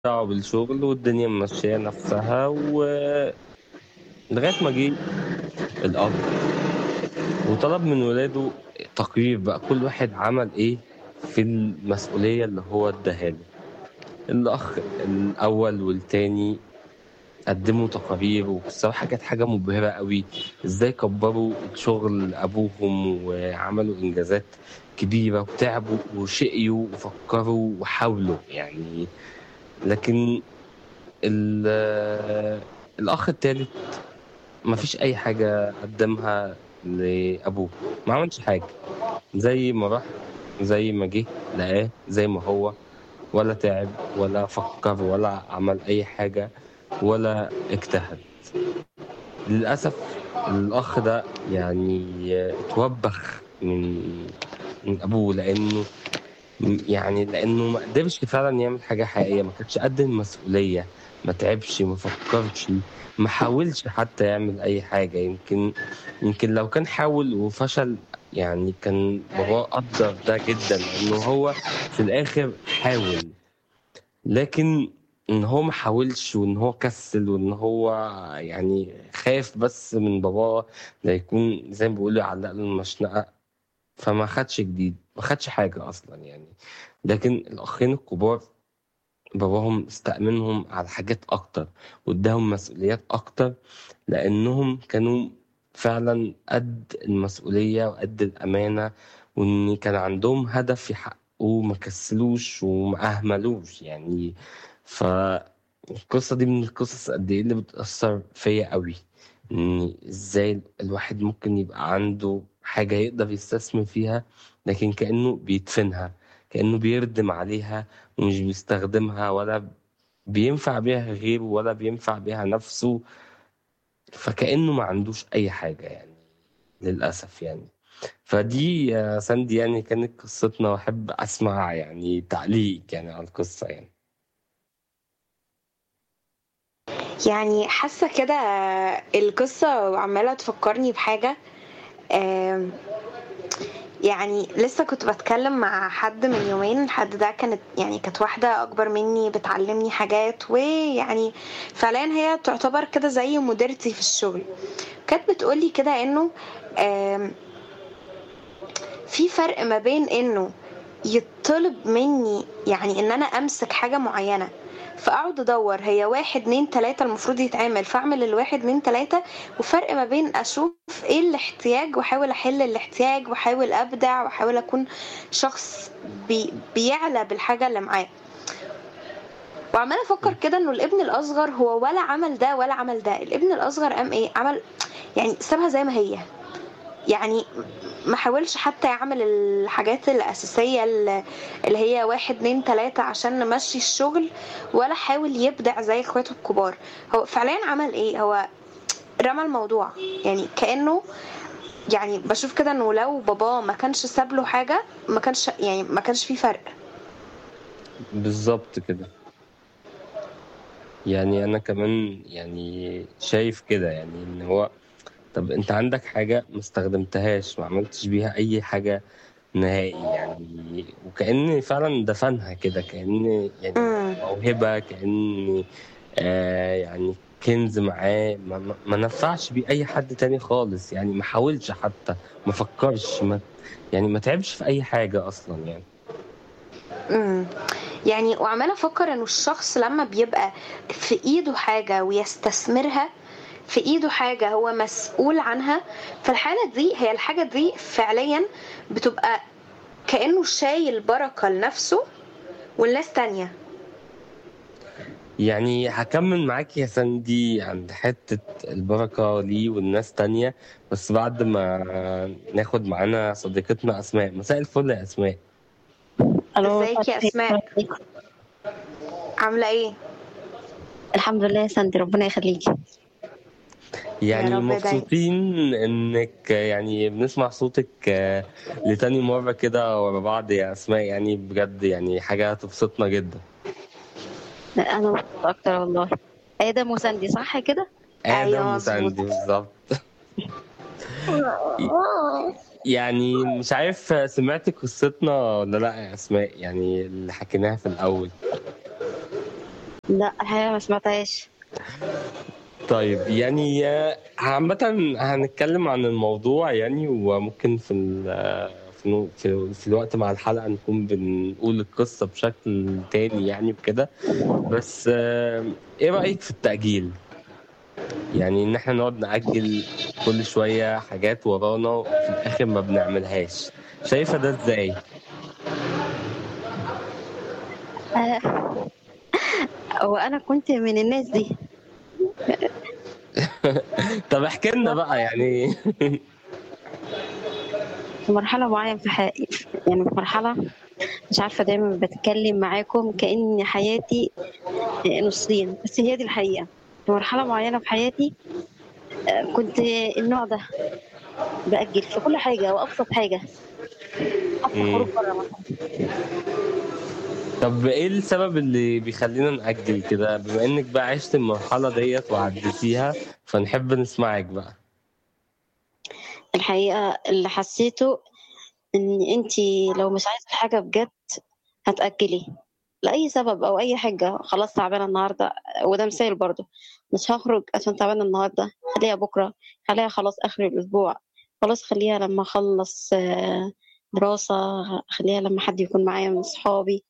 دعوة بالشغل والدنيا ممشية نفسها و لغاية ما جه الأب وطلب من ولاده تقرير بقى كل واحد عمل إيه في المسؤولية اللي هو اداها له الأخ الأول والتاني قدموا تقارير وبصراحة كانت حاجة مبهرة قوي ازاي كبروا شغل أبوهم وعملوا إنجازات كبيرة وتعبوا وشقيوا وفكروا وحاولوا يعني لكن ال- الأخ التالت مفيش أي حاجة قدمها لأبوه ما عملش حاجة زي ما راح زي ما جه لقاه زي ما هو ولا تعب ولا فكر ولا عمل أي حاجة ولا اجتهد للأسف الأخ ده يعني اتوبخ من من أبوه لأنه يعني لأنه ما قدرش فعلا يعمل حاجة حقيقية ما كانش قد المسؤولية ما تعبش ما فكرش ما حاولش حتى يعمل أي حاجة يمكن يمكن لو كان حاول وفشل يعني كان باباه قدر ده جدا لأنه هو في الآخر حاول لكن ان هو ما حاولش وان هو كسل وان هو يعني خايف بس من باباه لا يكون زي ما بيقولوا يعلق له المشنقه فما خدش جديد ما خدش حاجه اصلا يعني لكن الاخين الكبار باباهم استأمنهم على حاجات اكتر واداهم مسؤوليات اكتر لانهم كانوا فعلا قد المسؤوليه وقد الامانه وان كان عندهم هدف يحققوه ما كسلوش وما اهملوش يعني فالقصة دي من القصص قد ايه اللي بتأثر فيا قوي ان ازاي الواحد ممكن يبقى عنده حاجة يقدر يستثمر فيها لكن كأنه بيدفنها كأنه بيردم عليها ومش بيستخدمها ولا بينفع بيها غيره ولا بينفع بيها نفسه فكأنه ما عندوش أي حاجة يعني للأسف يعني فدي يا ساندي يعني كانت قصتنا وأحب أسمع يعني تعليق يعني على القصة يعني يعني حاسة كده القصة عمالة تفكرني بحاجة آم، يعني لسه كنت بتكلم مع حد من يومين الحد ده كانت يعني كانت واحدة أكبر مني بتعلمني حاجات ويعني فعليا هي تعتبر كده زي مديرتي في الشغل كانت بتقولي كده إنه آم، في فرق ما بين إنه يطلب مني يعني إن أنا أمسك حاجة معينة فاقعد ادور هي واحد اتنين تلاتة المفروض يتعمل فاعمل الواحد اتنين تلاتة وفرق ما بين اشوف ايه الاحتياج واحاول احل الاحتياج واحاول ابدع واحاول اكون شخص بي بيعلى بالحاجة اللي معاه وعمالة افكر كده انه الابن الاصغر هو ولا عمل ده ولا عمل ده الابن الاصغر قام ايه عمل يعني سابها زي ما هي يعني ما حاولش حتى يعمل الحاجات الأساسية اللي اللي هي واحد اتنين تلاتة عشان نمشي الشغل ولا حاول يبدع زي اخواته الكبار هو فعليا عمل ايه هو رمى الموضوع يعني كأنه يعني بشوف كده انه لو باباه ما كانش ساب له حاجة ما كانش يعني ما كانش فيه فرق بالظبط كده يعني انا كمان يعني شايف كده يعني ان هو طب انت عندك حاجة ما استخدمتهاش ما عملتش بيها اي حاجة نهائي يعني وكأن فعلا دفنها كده كأن يعني امم موهبة كأن آه يعني كنز معاه ما, ما ما نفعش بيه اي حد تاني خالص يعني ما حاولش حتى ما فكرش ما يعني ما تعبش في اي حاجة اصلا يعني امم يعني وعمالة افكر انه الشخص لما بيبقى في ايده حاجة ويستثمرها في ايده حاجة هو مسؤول عنها في الحالة دي هي الحاجة دي فعليا بتبقى كأنه شايل بركة لنفسه والناس تانية يعني هكمل معاك يا سندي عند حتة البركة ليه والناس تانية بس بعد ما ناخد معانا صديقتنا أسماء مساء الفل يا أسماء الو ازيك يا اسماء عاملة ايه الحمد لله يا سندي ربنا يخليكي يا يعني رب دايما مبسوطين إنك يعني بنسمع صوتك آه، لتاني مرة كده ورا بعض يا أسماء يعني بجد يعني حاجة تبسطنا جدا انا مبسوطة اكتر والله ادم وسندي صح كده آدم ايوه وساندي مظبوط بالظبط يعني مش عارف سمعت قصتنا ولا لا يا أسماء يعني اللي حكيناها في الأول لا الحقيقة ما سمعتهاش طيب يعني آه، عامة هنتكلم عن الموضوع يعني وممكن في ال- آه، في نو- في في الوقت مع الحلقة نكون بنقول القصة بشكل تاني يعني وكده بس آه، ايه رأيك في التأجيل؟ يعني ان احنا نقعد نأجل كل شوية حاجات ورانا وفي الآخر ما بنعملهاش شايفة ده ازاي؟ آه، وأنا كنت من الناس دي طب احكي لنا بقى يعني في مرحلة معينة في حياتي يعني في مرحلة مش عارفة دايما بتكلم معاكم كأن حياتي نصين بس هي دي الحقيقة في مرحلة معينة في حياتي آه، كنت النوع ده بأجل في كل حاجة وأبسط حاجة حتى مم. خروج بره مثلا طب ايه السبب اللي بيخلينا نأجل كده بما انك بقى عشت المرحلة ديت وعديتيها فنحب نسمعك بقى الحقيقة اللي حسيته إن أنتي لو مش عايزة الحاجة بجد هتأجلي لأي سبب أو أي حاجة خلاص تعبانة النهاردة وده مثال برضه مش هخرج عشان تعبانة النهاردة خليها بكرة خليها خلاص آخر الأسبوع خلاص خليها لما أخلص آه، دراسة خليها لما حد يكون معايا من صحابي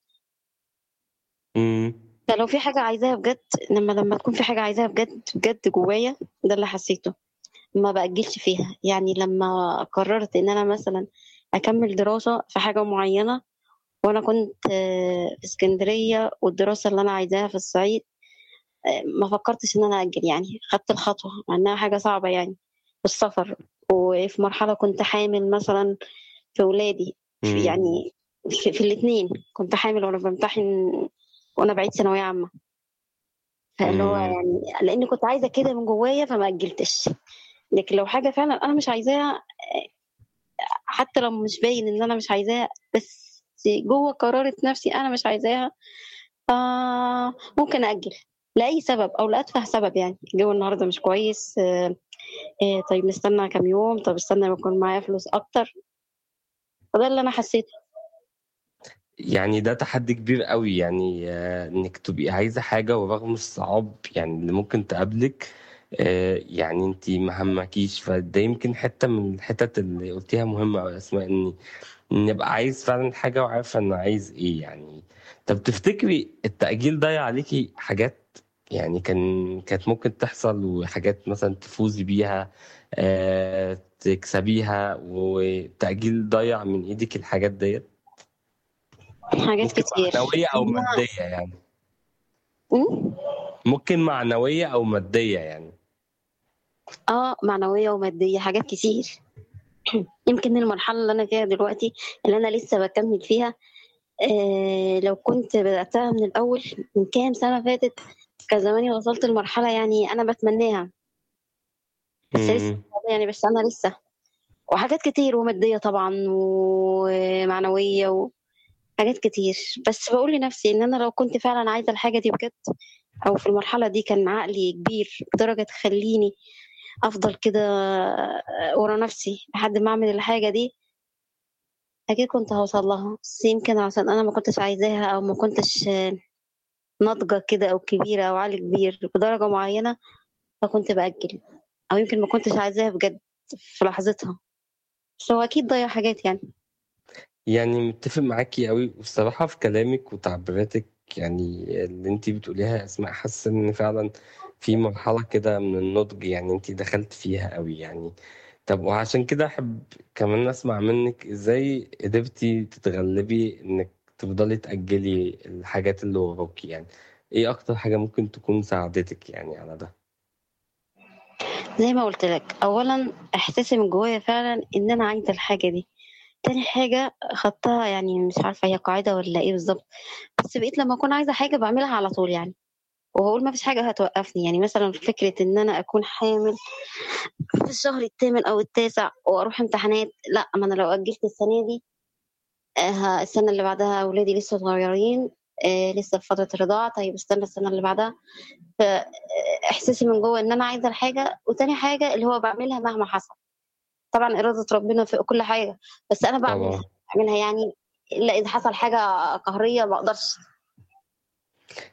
امم فلو في حاجة عايزاها بجد لما لما تكون في حاجة عايزاها بجد بجد جوايا ده اللي حسيته ما بأجلش فيها يعني لما قررت إن أنا مثلا أكمل دراسة في حاجة معينة وأنا كنت آه، في اسكندرية والدراسة اللي أنا عايزاها في الصعيد آه، ما فكرتش إن أنا أجل يعني خدت الخطوة مع إنها حاجة صعبة يعني في السفر وفي مرحلة كنت حامل مثلا في ولادي في مم. يعني في, في الاتنين كنت حامل وأنا بمتحن وأنا بعيد ثانوية عامة فاللي هو مم. يعني لاني كنت عايزه كده من جوايا فما اجلتش لكن لو حاجه فعلا انا مش عايزاها حتى لو مش باين ان انا مش عايزاها بس جوه قررت نفسي انا مش عايزاها آه ممكن اجل لاي سبب او لاتفه سبب يعني الجو النهارده مش كويس آه آه طيب نستنى كام يوم طب استنى لما يكون معايا فلوس اكتر فده اللي انا حسيته يعني ده تحدي كبير قوي يعني آه، انك تبقي عايزة حاجة ورغم الصعاب يعني اللي ممكن تقابلك آه، يعني انت ما همكيش فده يمكن حتة من الحتت اللي قلتيها مهمة أوي يا اسماء اني اني ابقى عايز فعلا حاجة وعارفة انا عايز ايه يعني طب تفتكري التأجيل ضيع عليكي حاجات يعني كان كانت ممكن تحصل وحاجات مثلا تفوزي بيها آه، تكسبيها والتأجيل ضيع من ايدك الحاجات ديت حاجات ممكن كتير معنوية أو منها- مادية يعني م? ممكن معنوية أو مادية يعني اه معنويه وماديه حاجات كتير يمكن المرحله اللي انا فيها دلوقتي اللي انا لسه بكمل فيها آه لو كنت بداتها من الاول من كام سنه فاتت كان زماني وصلت لمرحله يعني انا بتمناها بس لسه مم. يعني بس انا لسه وحاجات كتير وماديه طبعا ومعنويه وحاجات كتير بس بقول لنفسي ان انا لو كنت فعلا عايزه الحاجه دي بجد او في المرحله دي كان عقلي كبير بدرجه تخليني افضل كده ورا نفسي لحد ما اعمل الحاجه دي اكيد كنت هوصل لها بس يمكن عشان انا ما كنتش عايزاها او ما كنتش ناضجه كده او كبيره او عقلي كبير بدرجه معينه فكنت باجل او يمكن ما كنتش عايزاها بجد في لحظتها بس هو اكيد ضيع حاجات يعني يعني متفق معاكي قوي والصراحة في كلامك وتعبيراتك يعني اللي انتي بتقوليها يا أسماء حاسة إن فعلا في مرحلة كده من النضج يعني انتي دخلت فيها قوي يعني طب وعشان كده أحب كمان أسمع منك إزاي قدرتي تتغلبي إنك تفضلي تأجلي الحاجات اللي وراكي يعني إيه أكتر حاجة ممكن تكون ساعدتك يعني على ده؟ زي ما قلت لك اولا احساسي من جوايا فعلا ان انا عايزه الحاجه دي تاني حاجه خدتها يعني مش عارفه هي قاعده ولا ايه بالظبط بس بقيت لما اكون عايزه حاجه بعملها على طول يعني وهقول ما فيش حاجه هتوقفني يعني مثلا فكره ان انا اكون حامل في الشهر الثامن او التاسع واروح امتحانات لا ما انا لو اجلت السنه دي آه، السنه اللي بعدها اولادي لسه صغيرين آه، لسه في فتره الرضاعه طيب استنى السنه اللي بعدها فاحساسي من جوه ان انا عايزه الحاجه وتاني حاجه اللي هو بعملها مهما حصل طبعا اراده ربنا في كل حاجه بس انا بعملها طبعا بعملها يعني الا اذا حصل حاجه قهريه ما اقدرش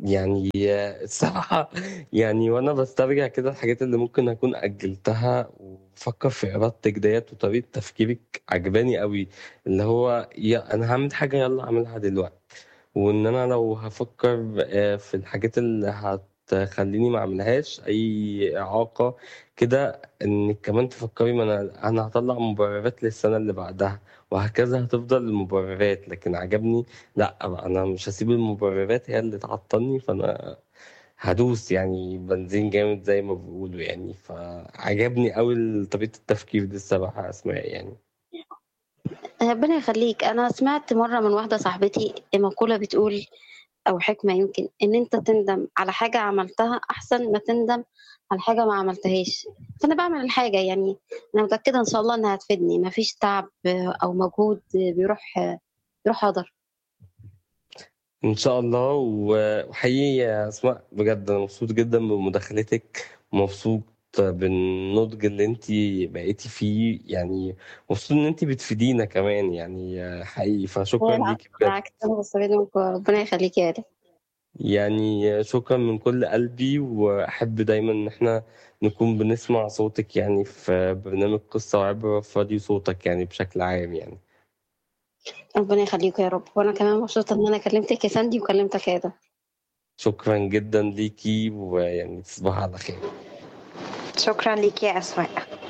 يعني الصراحة يعني وأنا بسترجع كده الحاجات اللي ممكن أكون أجلتها وبفكر في إرادتك ديت وطريقة تفكيرك عجباني قوي اللي هو يا أنا هعمل حاجة يلا أعملها دلوقتي وإن أنا لو هفكر آه، في الحاجات اللي هتخليني ما أعملهاش أي إعاقة كده إنك كمان تفكري ما أنا أنا هطلع مبررات للسنة اللي بعدها وهكذا هتفضل المبررات لكن عجبني لا بقى انا مش هسيب المبررات هي اللي تعطلني فانا هدوس يعني بنزين جامد زي ما بيقولوا يعني فعجبني قوي طريقة التفكير دي الصراحة اسماء يعني ربنا يخليك انا سمعت مره من واحده صاحبتي مقوله بتقول او حكمه يمكن ان انت تندم على حاجه عملتها احسن ما تندم على حاجه ما عملتهاش فانا بعمل الحاجه يعني انا متاكده ان شاء الله انها هتفيدني مفيش تعب او مجهود بيروح بيروح هدر ان شاء الله و- وحقيقي يا اسماء بجد انا مبسوط جدا بمداخلتك مبسوط بالنضج اللي انت بقيتي فيه يعني مبسوط ان انت بتفيدينا كمان يعني حقيقي فشكرا ليكي بجد بالعكس انا بستفيد منكم ربنا يخليك يا آدم يعني شكرا من كل قلبي وأحب دايما إن إحنا نكون بنسمع صوتك يعني في برنامج قصة وعبرة في راديو صوتك يعني بشكل عام يعني ربنا يخليكم يا رب وانا كمان مبسوطه ان انا كلمتك يا ساندي وكلمتك يا آدم شكرا جدا ليكي ويعني تصبح على خير شكرا ليك يا أسماء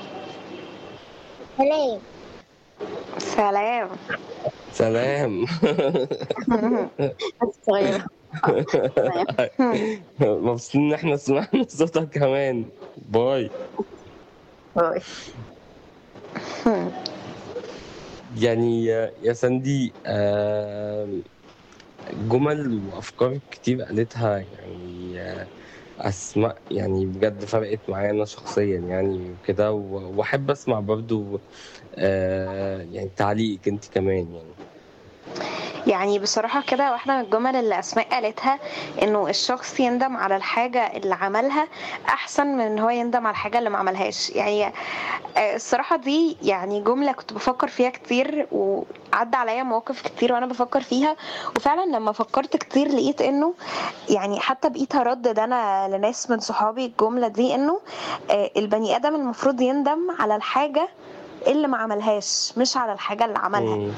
سلام سلام سلام انت صغيره مبسوط إن إحنا سمعنا صوتك كمان باي باي. يعني يا يا ساندي آم، جمل وأفكار كتير قالتها يعني آه، أسماء يعني بجد فرقت معايا أنا شخصيا يعني وكده و- وأحب أسمع برضو آه، يعني تعليقك أنت كمان يعني يعني بصراحة كده واحدة من الجمل اللي أسماء قالتها إنه الشخص يندم على الحاجة اللي عملها أحسن من إن هو يندم على الحاجة اللي ما عملهاش يعني آه، الصراحة دي يعني جملة كنت بفكر فيها كتير وعدى عليا مواقف كتير وأنا بفكر فيها وفعلا لما فكرت كتير لقيت إنه يعني حتى بقيت أردد أنا لناس من صحابي الجملة دي إنه آه، البني آدم المفروض يندم على الحاجة اللي ما عملهاش مش على الحاجة اللي عملها مم.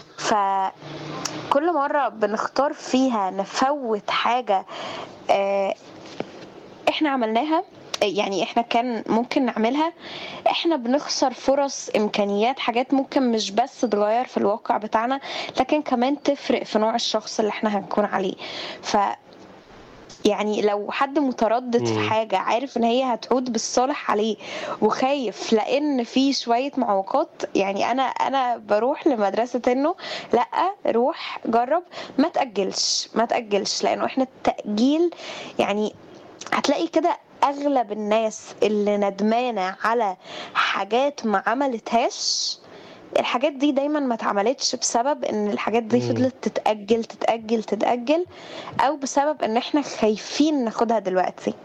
فكل مرة بنختار فيها نفوت حاجة آه، احنا عملناها يعني احنا كان ممكن نعملها احنا بنخسر فرص امكانيات حاجات ممكن مش بس تغير في الواقع بتاعنا لكن كمان تفرق في نوع الشخص اللي احنا هنكون عليه ف يعني لو حد متردد في مم. حاجة عارف ان هي هتعود بالصالح عليه وخايف لان في شوية معوقات يعني انا انا بروح لمدرسة انه لا روح جرب ما تأجلش ما تأجلش لانه احنا التأجيل يعني هتلاقي كده اغلب الناس اللي ندمانة على حاجات ما عملتهاش الحاجات دي دايما ما اتعملتش بسبب ان الحاجات دي مم. فضلت تتأجل تتأجل تتأجل او بسبب ان احنا خايفين ناخدها دلوقتي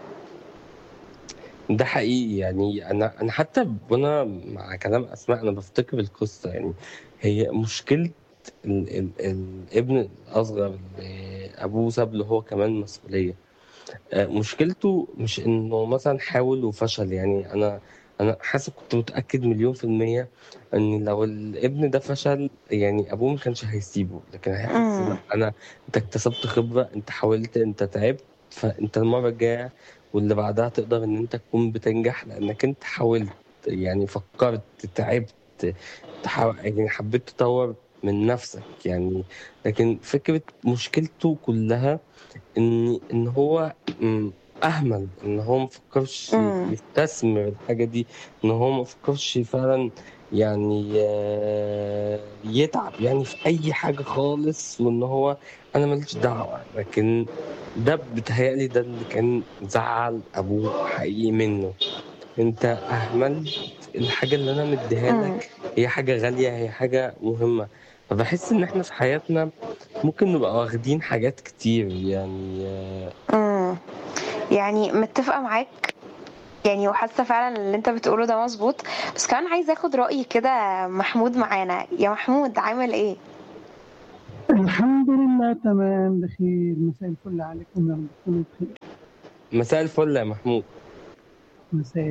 ده حقيقي يعني انا انا حتى وانا مع كلام اسماء انا بفتكر القصه يعني هي مشكله ال ال الابن الاصغر اللي ابوه ساب له هو كمان مسؤوليه آه، مشكلته مش انه مثلا حاول وفشل يعني انا انا حاسس كنت متاكد مليون في الميه ان لو الابن ده فشل يعني ابوه ما كانش هيسيبه لكن هيحس مم. لا انا انت اكتسبت خبره انت حاولت انت تعبت فانت المره الجايه واللي بعدها تقدر ان انت تكون بتنجح لانك انت حاولت يعني فكرت تعبت تحاول يعني حبيت تطور من نفسك يعني لكن فكرة مشكلته كلها ان ان هو م، اهمل ان هو مفكرش مم. يستثمر الحاجة دي ان هو مفكرش فعلا يعني آه، يتعب يعني في اي حاجة خالص وان هو انا ماليش دعوة لكن ده بتهيألي ده اللي كان زعل ابوه حقيقي منه انت اهملت الحاجة اللي انا مديها مم. لك هي حاجة غالية هي حاجة مهمة فبحس ان احنا في حياتنا ممكن نبقى واخدين حاجات كتير يعني آه، مم. يعني متفقة معاك يعني وحاسة فعلا اللي انت بتقوله ده مظبوط بس كمان عايزة اخد رأي كده محمود معانا يا محمود عامل ايه؟ الحمد لله لله تمام بخير مساء الفل عليكم يا رب تكونوا بخير مساء الفل يا محمود مساء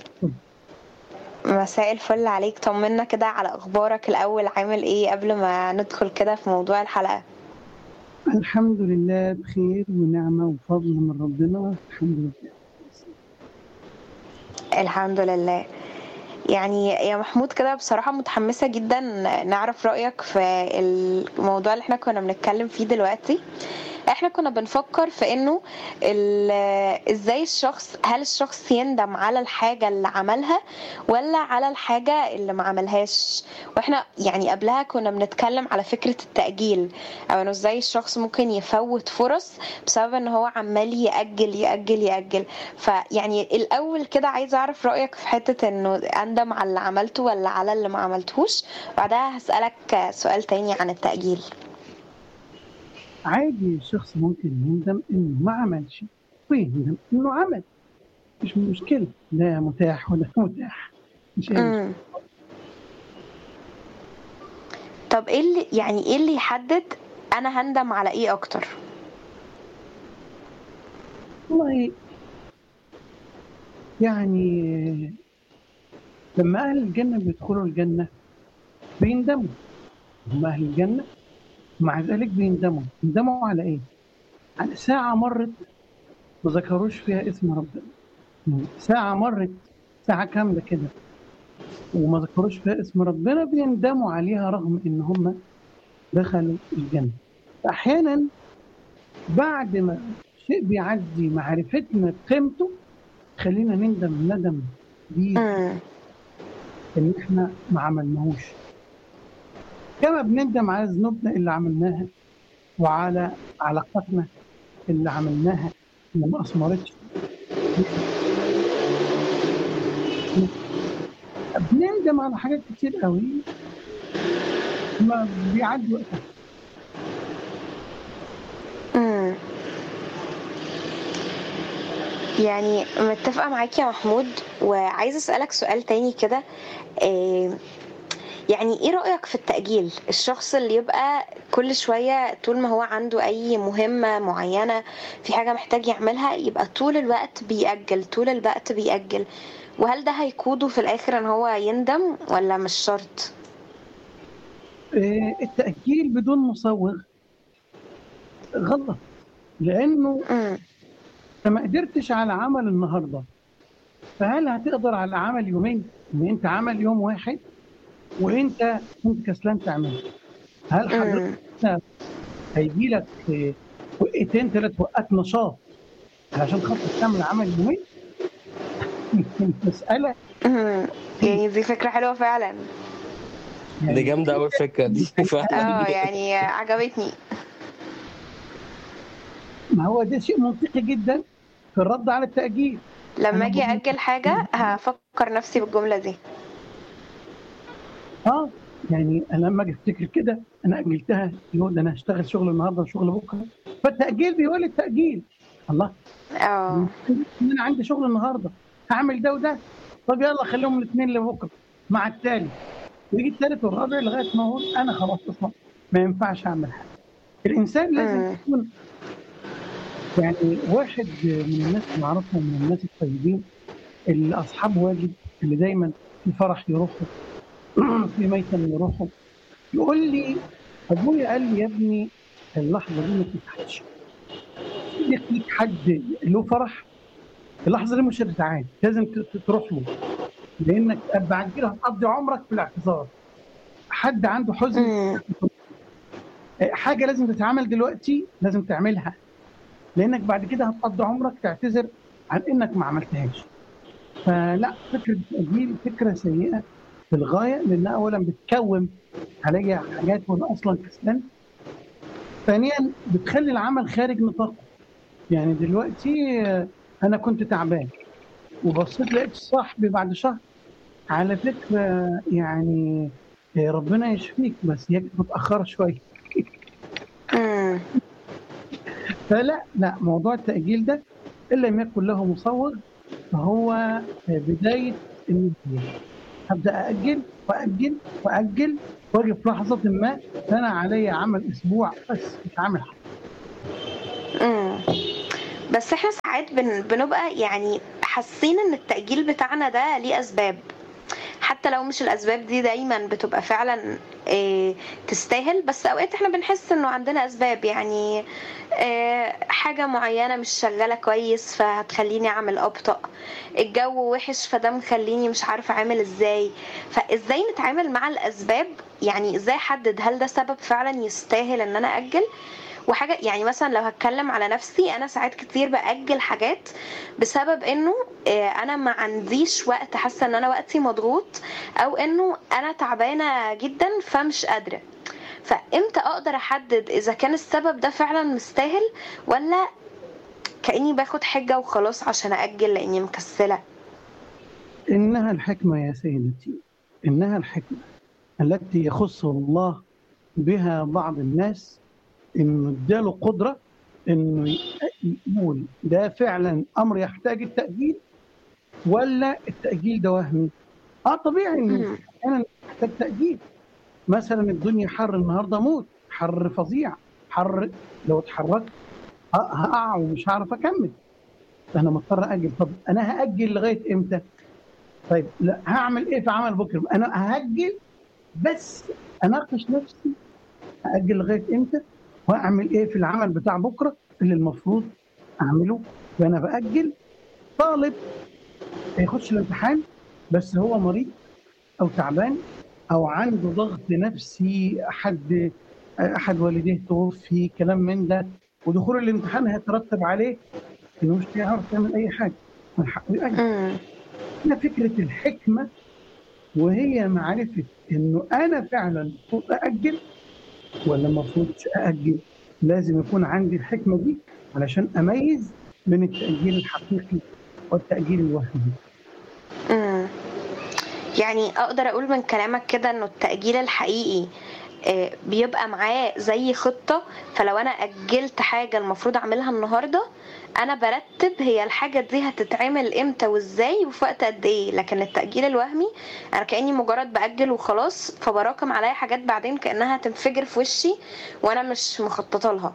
مساء الفل عليك طمنا كده على اخبارك الاول عامل ايه قبل ما ندخل كده في موضوع الحلقة الحمد لله بخير ونعمة وفضل من ربنا الحمد لله الحمد لله يعني يا محمود كده بصراحة متحمسة جدا نعرف رأيك في الموضوع اللي احنا كنا بنتكلم فيه دلوقتي احنا كنا بنفكر في انه ال- ازاي الشخص هل الشخص يندم على الحاجة اللي عملها ولا على الحاجة اللي ما عملهاش واحنا يعني قبلها كنا بنتكلم على فكرة التأجيل او انه ازاي الشخص ممكن يفوت فرص بسبب ان هو عمال يأجل يأجل يأجل فيعني الاول كده عايزة اعرف رأيك في حتة انه اندم على اللي عملته ولا على اللي ما عملتهوش بعدها هسألك سؤال تاني عن التأجيل عادي الشخص ممكن يندم انه ما عملش ويندم انه عمل مش مشكلة ده متاح وده متاح مش أي مشكلة. امم طب ايه اللي يعني ايه اللي يحدد انا هندم على ايه اكتر والله يعني لما أهل الجنة بيدخلوا الجنة بيندموا هم أهل الجنة ومع ذلك بيندموا يندموا على إيه؟ على ساعة مرت ما ذكروش فيها اسم ربنا يعني ساعة مرت ساعة كاملة كده وما ذكروش فيها اسم ربنا بيندموا عليها رغم إن هم دخلوا الجنة أحيانا بعد ما شيء بيعدي معرفتنا بقيمته خلينا نندم ندم كبير امم ان احنا ما عملناهوش كما بنندم على ذنوبنا اللي عملناها وعلى علاقاتنا اللي عملناها اللي ما اثمرتش بنندم على حاجات كتير قوي ما بيعدي وقتها امم يعني متفقة معاك يا محمود وعايزة أسألك سؤال تاني كده إيه يعني ايه رأيك في التأجيل الشخص اللي يبقى كل شوية طول ما هو عنده أي مهمة معينة في حاجة محتاج يعملها يبقى طول الوقت بيأجل طول الوقت بيأجل وهل ده هيقوده في الآخر إن هو يندم ولا مش شرط؟ آه، التأجيل بدون مصوغ غلط لأنه امم انت ما قدرتش على عمل النهارده فهل هتقدر على عمل يومين؟ ان انت عمل يوم واحد وانت كنت كسلان تعمله هل حضرتك امم هيجي لك وقتين ثلاث وقات نشاط عشان خاطر تعمل عمل يومين؟ المسألة امم يعني دي فكرة حلوة فعلا دي يعني جامدة أوي الفكرة دي فعلا اه يعني عجبتني ما هو ده شيء منطقي جدا في الرد على التأجيل لما أنا أجي بقول أجل حاجة هفكر نفسي بالجملة دي اه يعني انا لما اجي افتكر كده انا اجلتها يقول ده انا هشتغل شغل النهارده وشغل بكره فالتاجيل بيولد تاجيل الله اه ان انا عندي شغل النهارده هعمل ده وده طب يلا خليهم الاثنين لبكره مع التالي ويجي الثالث والرابع لغايه ما اقول انا خلاص اصلا ما ينفعش اعمل حاجه الانسان لازم مم. يكون يعني واحد من الناس اللي اعرفهم من الناس الطيبين اللي اصحاب واجب اللي دايما في فرح يروحوا في ميتم يروحوا يقول لي ابويا قال لي يا ابني اللحظه دي ما تتعادش ليك ليك حد له فرح اللحظه دي مش هتتعاد لازم ت- ت- تروح له لانك بعد كده هتقضي عمرك في الاعتذار حد عنده حزن امم حاجه لازم تتعمل دلوقتي لازم تعملها لانك بعد كده هتقضي عمرك تعتذر عن انك ما عملتهاش فلا فكره التاجيل فكره سيئه للغايه لانها اولا بتكوم عليا حاجات وانا اصلا كسلان ثانيا بتخلي العمل خارج نطاقه يعني دلوقتي آه، انا كنت تعبان وبصيت لقيت صاحبي بعد شهر على فكره يعني آه، ربنا يشفيك بس هي كانت متاخره شويه امم فلا لا موضوع التأجيل ده إن لم يكن له مصور فهو بداية النهاية هبدأ أأجل وأجل وأجل واجي في لحظه ما انا عليا عمل اسبوع بس مش عامل حاجه امم بس احنا ساعات بن... بنبقى يعني حاسين ان التأجيل بتاعنا ده ليه اسباب حتى لو مش الاسباب دي دايما بتبقى فعلا إيه تستاهل بس اوقات احنا بنحس انه عندنا اسباب يعني إيه حاجة معينة مش شغالة كويس فهتخليني اعمل ابطأ الجو وحش فده مخليني مش عارفة اعمل ازاي فازاي نتعامل مع الاسباب يعني ازاي احدد هل ده سبب فعلا يستاهل ان انا اجل وحاجه يعني مثلا لو هتكلم على نفسي انا ساعات كتير باجل حاجات بسبب انه آه، انا ما عنديش وقت حاسه ان انا وقتي مضغوط او انه انا تعبانه جدا فمش قادره فامتى اقدر احدد اذا كان السبب ده فعلا مستاهل ولا كاني باخد حجه وخلاص عشان اجل لاني مكسله انها الحكمه يا سيدتي انها الحكمه التي يخص الله بها بعض الناس انه اداله قدره انه يقول ده فعلا امر يحتاج التاجيل ولا التاجيل ده وهمي اه طبيعي انه مم. احيانا يحتاج تاجيل مثلا الدنيا حر النهارده موت حر فظيع حر لو اتحركت ه- هقع ومش هعرف اكمل انا مضطر اجل طب انا هاجل لغايه امتى طيب لا هعمل ايه في عمل بكره انا هاجل بس اناقش نفسي هاجل لغايه امتى واعمل ايه في العمل بتاع بكره اللي المفروض اعمله وانا باجل طالب هيخش الامتحان بس هو مريض او تعبان او عنده ضغط نفسي احد احد والديه توفي كلام من ده ودخول الامتحان هيترتب عليه انه مش هيعرف يعمل اي حاجه من حقه يأجل امم هنا فكره الحكمه وهي معرفه انه انا فعلا المفروض ااجل ولا المفروض ااجل لازم يكون عندي الحكمه دي علشان اميز بين التاجيل الحقيقي والتاجيل الوهمي امم يعني اقدر اقول من كلامك كده انه التأجيل الحقيقي آه، بيبقى معاه زي خطة فلو انا اجلت حاجة المفروض اعملها النهاردة انا برتب هي الحاجة دي هتتعمل امتى وازاي وفي وقت قد ايه لكن التأجيل الوهمي انا كأني مجرد بأجل وخلاص فبراكم عليا حاجات بعدين كأنها هتنفجر في وشي وانا مش مخططة لها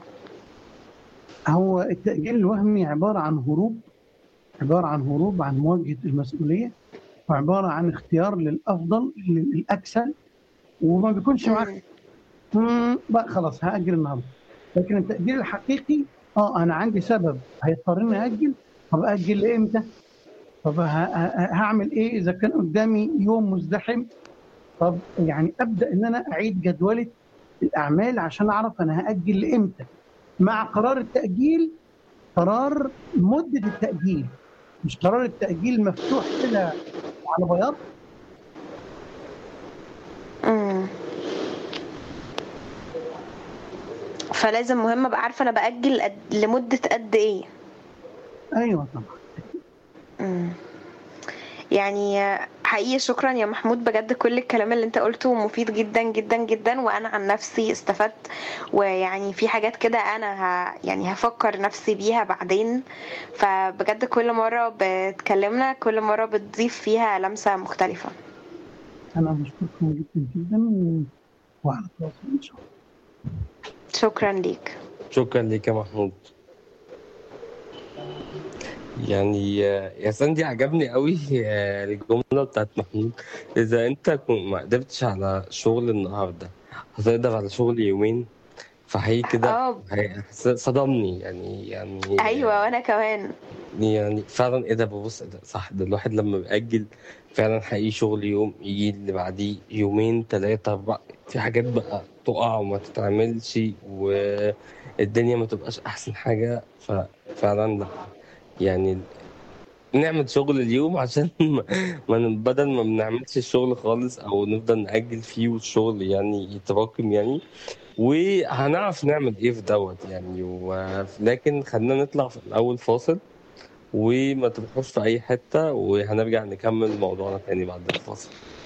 هو التاجيل الوهمي عباره عن هروب عباره عن هروب عن مواجهه المسؤوليه وعباره عن اختيار للافضل للاكسل وما بيكونش معاك مم. مم، بقى خلاص هاجل النهارده لكن التاجيل الحقيقي اه انا عندي سبب هيضطرني اجل طب اجل امتى؟ طب ه- ه- هعمل ايه اذا كان قدامي يوم مزدحم طب يعني ابدا ان انا اعيد جدوله الاعمال عشان اعرف انا هاجل امتى مع قرار التاجيل قرار مده التاجيل مش قرار التاجيل مفتوح كده على بياض مم. فلازم مهم ابقى عارفه انا باجل قد... لمده قد ايه ايوه طبعا مم. يعني حقيقي شكرا يا محمود بجد كل الكلام اللي انت قلته مفيد جدا جدا جدا وانا عن نفسي استفدت ويعني في حاجات كده انا ه... يعني هفكر نفسي بيها بعدين فبجد كل مره بتكلمنا كل مره بتضيف فيها لمسه مختلفه انا بشكركم جدا جدا وعلى تواصل ان شاء الله شكرا ليك شكرا ليك يا محمود يعني آه، يا ساندي عجبني قوي آه، الجملة بتاعت محمود إذا أنت كن- ما قدرتش على شغل النهاردة هتقدر على شغل يومين فحقيقي كده اه هي- صدمني يعني يعني ايوه وانا كمان يعني فعلا ايه ده ببص إيه ده صح ده الواحد لما بيأجل فعلا حقيقي شغل يوم يجي اللي بعديه يومين تلاتة أربعة في حاجات بقى تقع وما تتعملش والدنيا ما تبقاش أحسن حاجة ففعلا لا يعني نعمل شغل اليوم عشان ما ما- بدل ما بنعملش الشغل خالص أو نفضل نأجل فيه والشغل يعني يتراكم يعني وهنعرف نعمل ايه في دوت يعني و... لكن خلينا نطلع في الأول فاصل وما تروحوش في أي حتة وهنرجع نكمل موضوعنا تاني بعد الفاصل